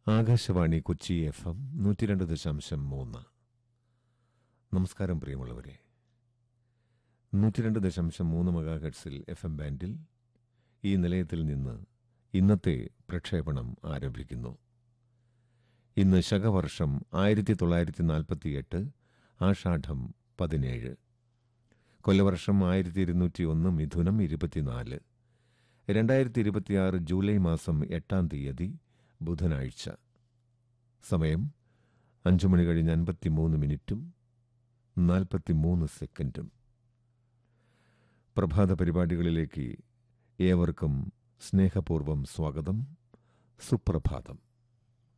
Akashvani Kochi F M നൂറ്റി രണ്ട് ദശാംശം മൂന്ന് നമസ്കാരം പ്രിയമുള്ളവരെ നൂറ്റി രണ്ട് ദശാംശം മൂന്ന് മെഗാഹെഡ്സിൽ എഫ് എം ബാൻഡിൽ ഈ നിലയത്തിൽ നിന്ന് ഇന്നത്തെ പ്രക്ഷേപണം ആരംഭിക്കുന്നു ഇന്ന് ശകവർഷം ആയിരത്തി തൊള്ളായിരത്തി നാൽപ്പത്തിയെട്ട് ആഷാഢം പതിനേഴ് കൊല്ലവർഷം ആയിരത്തി ഇരുന്നൂറ്റി ഒന്ന് മിഥുനം ഇരുപത്തിനാല് രണ്ടായിരത്തി ഇരുപത്തിയാറ് ജൂലൈ മാസം എട്ടാം തീയതി ബുധനാഴ്ച സമയം അഞ്ചു മണി കഴിഞ്ഞ് അൻപത്തിമൂന്ന് മിനിറ്റും നാൽപ്പത്തിമൂന്ന് സെക്കൻഡും പ്രഭാത പരിപാടികളിലേക്ക് ഏവർക്കും സ്നേഹപൂർവം സ്വാഗതം സുപ്രഭാതം